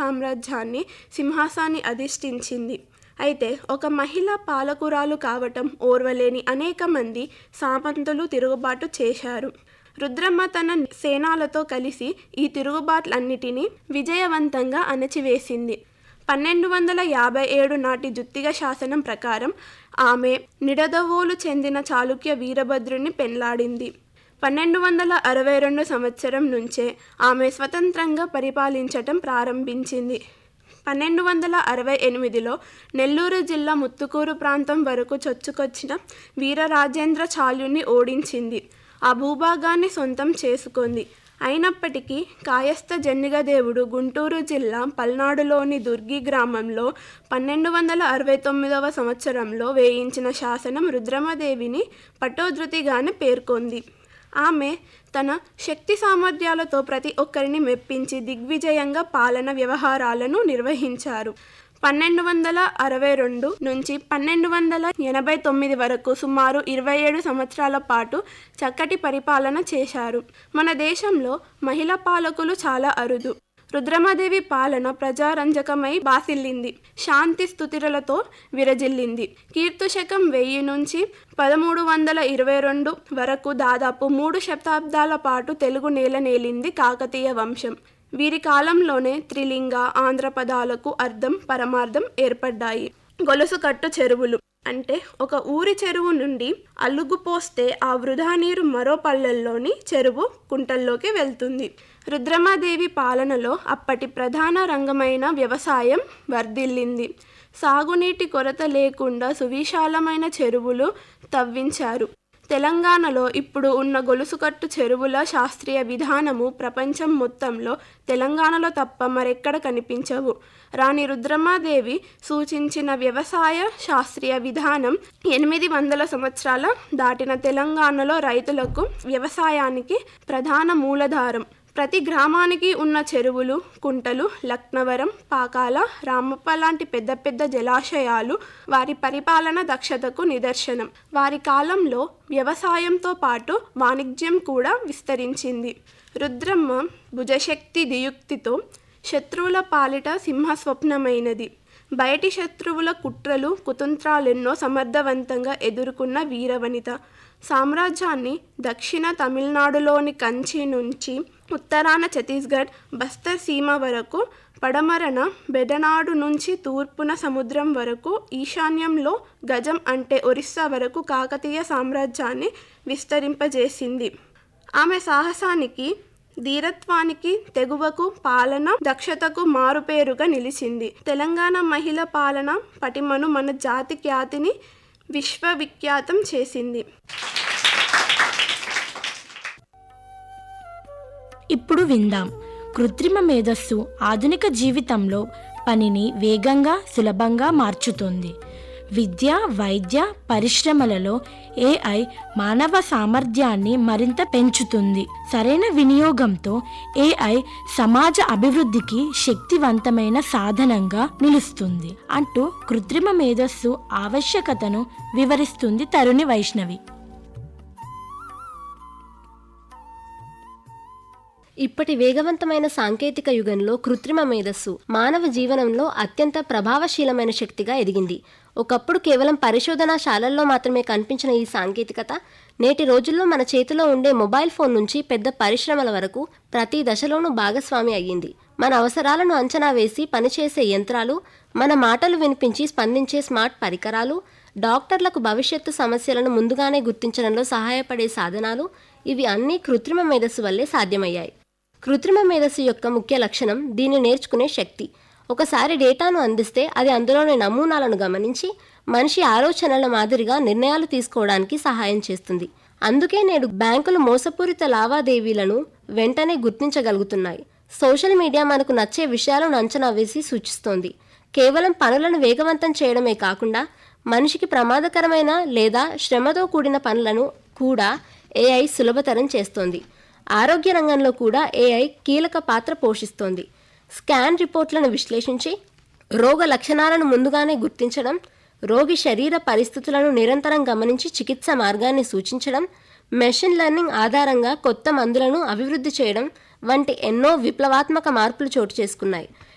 సామ్రాజ్యాన్ని సింహాసాన్ని అధిష్ఠించింది అయితే ఒక మహిళ పాలకురాలు కావటం ఓర్వలేని అనేక మంది సామంతులు తిరుగుబాటు చేశారు రుద్రమ్మ తన సేనాలతో కలిసి ఈ తిరుగుబాట్లన్నిటినీ విజయవంతంగా అణచివేసింది పన్నెండు వందల యాభై ఏడు నాటి జుత్తిగ శాసనం ప్రకారం ఆమె నిడదవోలు చెందిన చాళుక్య వీరభద్రుని పెళ్లాడింది పన్నెండు వందల అరవై రెండు సంవత్సరం నుంచే ఆమె స్వతంత్రంగా పరిపాలించటం ప్రారంభించింది పన్నెండు వందల అరవై ఎనిమిదిలో నెల్లూరు జిల్లా ముత్తుకూరు ప్రాంతం వరకు చొచ్చుకొచ్చిన వీరరాజేంద్ర చాళుని ఓడించింది ఆ భూభాగాన్ని సొంతం చేసుకుంది అయినప్పటికీ కాయస్థ జన్నిగదేవుడు గుంటూరు జిల్లా పల్నాడులోని దుర్గి గ్రామంలో పన్నెండు వందల అరవై తొమ్మిదవ సంవత్సరంలో వేయించిన శాసనం రుద్రమదేవిని పటోధృతిగానే పేర్కొంది ఆమె తన శక్తి సామర్థ్యాలతో ప్రతి ఒక్కరిని మెప్పించి దిగ్విజయంగా పాలన వ్యవహారాలను నిర్వహించారు పన్నెండు వందల అరవై రెండు నుంచి పన్నెండు వందల ఎనభై తొమ్మిది వరకు సుమారు ఇరవై ఏడు సంవత్సరాల పాటు చక్కటి పరిపాలన చేశారు మన దేశంలో మహిళా పాలకులు చాలా అరుదు రుద్రమదేవి పాలన ప్రజారంజకమై బాసిల్లింది శాంతి స్థుతిరలతో విరజిల్లింది కీర్తుశకం వెయ్యి నుంచి పదమూడు వందల ఇరవై రెండు వరకు దాదాపు మూడు శతాబ్దాల పాటు తెలుగు నేల నేలింది కాకతీయ వంశం వీరి కాలంలోనే త్రిలింగ ఆంధ్ర పదాలకు అర్థం పరమార్థం ఏర్పడ్డాయి గొలుసు కట్టు చెరువులు అంటే ఒక ఊరి చెరువు నుండి అలుగు పోస్తే ఆ వృధా నీరు మరో పల్లెల్లోని చెరువు కుంటల్లోకి వెళ్తుంది రుద్రమాదేవి పాలనలో అప్పటి ప్రధాన రంగమైన వ్యవసాయం వర్ధిల్లింది సాగునీటి కొరత లేకుండా సువిశాలమైన చెరువులు తవ్వించారు తెలంగాణలో ఇప్పుడు ఉన్న గొలుసుకట్టు చెరువుల శాస్త్రీయ విధానము ప్రపంచం మొత్తంలో తెలంగాణలో తప్ప మరెక్కడ కనిపించవు రాణి రుద్రమాదేవి సూచించిన వ్యవసాయ శాస్త్రీయ విధానం ఎనిమిది వందల సంవత్సరాల దాటిన తెలంగాణలో రైతులకు వ్యవసాయానికి ప్రధాన మూలధారం ప్రతి గ్రామానికి ఉన్న చెరువులు కుంటలు లక్నవరం పాకాల రామప్ప లాంటి పెద్ద పెద్ద జలాశయాలు వారి పరిపాలన దక్షతకు నిదర్శనం వారి కాలంలో వ్యవసాయంతో పాటు వాణిజ్యం కూడా విస్తరించింది రుద్రమ్మ భుజశక్తి దియుక్తితో శత్రువుల పాలిట సింహస్వప్నమైనది బయటి శత్రువుల కుట్రలు కుతంత్రాలెన్నో సమర్థవంతంగా ఎదుర్కొన్న వీరవనిత సామ్రాజ్యాన్ని దక్షిణ తమిళనాడులోని కంచి నుంచి ఉత్తరాన ఛత్తీస్గఢ్ బస్తర్ సీమ వరకు పడమరన బెడనాడు నుంచి తూర్పున సముద్రం వరకు ఈశాన్యంలో గజం అంటే ఒరిస్సా వరకు కాకతీయ సామ్రాజ్యాన్ని విస్తరింపజేసింది ఆమె సాహసానికి ధీరత్వానికి తెగువకు పాలన దక్షతకు మారుపేరుగా నిలిచింది తెలంగాణ మహిళ పాలన పటిమను మన జాతి ఖ్యాతిని విశ్వవిఖ్యాతం చేసింది ఇప్పుడు విందాం కృత్రిమ మేధస్సు ఆధునిక జీవితంలో పనిని వేగంగా సులభంగా మార్చుతుంది విద్య వైద్య పరిశ్రమలలో ఏఐ మానవ సామర్థ్యాన్ని మరింత పెంచుతుంది సరైన వినియోగంతో ఏఐ సమాజ అభివృద్ధికి శక్తివంతమైన సాధనంగా నిలుస్తుంది అంటూ కృత్రిమ మేధస్సు ఆవశ్యకతను వివరిస్తుంది తరుణి వైష్ణవి ఇప్పటి వేగవంతమైన సాంకేతిక యుగంలో కృత్రిమ మేధస్సు మానవ జీవనంలో అత్యంత ప్రభావశీలమైన శక్తిగా ఎదిగింది ఒకప్పుడు కేవలం పరిశోధనాశాలల్లో మాత్రమే కనిపించిన ఈ సాంకేతికత నేటి రోజుల్లో మన చేతిలో ఉండే మొబైల్ ఫోన్ నుంచి పెద్ద పరిశ్రమల వరకు ప్రతి దశలోనూ భాగస్వామి అయ్యింది మన అవసరాలను అంచనా వేసి పనిచేసే యంత్రాలు మన మాటలు వినిపించి స్పందించే స్మార్ట్ పరికరాలు డాక్టర్లకు భవిష్యత్తు సమస్యలను ముందుగానే గుర్తించడంలో సహాయపడే సాధనాలు ఇవి అన్నీ కృత్రిమ మేధస్సు వల్లే సాధ్యమయ్యాయి కృత్రిమ మేధస్సు యొక్క ముఖ్య లక్షణం దీన్ని నేర్చుకునే శక్తి ఒకసారి డేటాను అందిస్తే అది అందులోని నమూనాలను గమనించి మనిషి ఆలోచనల మాదిరిగా నిర్ణయాలు తీసుకోవడానికి సహాయం చేస్తుంది అందుకే నేడు బ్యాంకులు మోసపూరిత లావాదేవీలను వెంటనే గుర్తించగలుగుతున్నాయి సోషల్ మీడియా మనకు నచ్చే విషయాలను అంచనా వేసి సూచిస్తోంది కేవలం పనులను వేగవంతం చేయడమే కాకుండా మనిషికి ప్రమాదకరమైన లేదా శ్రమతో కూడిన పనులను కూడా ఏఐ సులభతరం చేస్తోంది ఆరోగ్య రంగంలో కూడా ఏఐ కీలక పాత్ర పోషిస్తోంది స్కాన్ రిపోర్ట్లను విశ్లేషించి రోగ లక్షణాలను ముందుగానే గుర్తించడం రోగి శరీర పరిస్థితులను నిరంతరం గమనించి చికిత్స మార్గాన్ని సూచించడం మెషిన్ లెర్నింగ్ ఆధారంగా కొత్త మందులను అభివృద్ధి చేయడం వంటి ఎన్నో విప్లవాత్మక మార్పులు చోటు చేసుకున్నాయి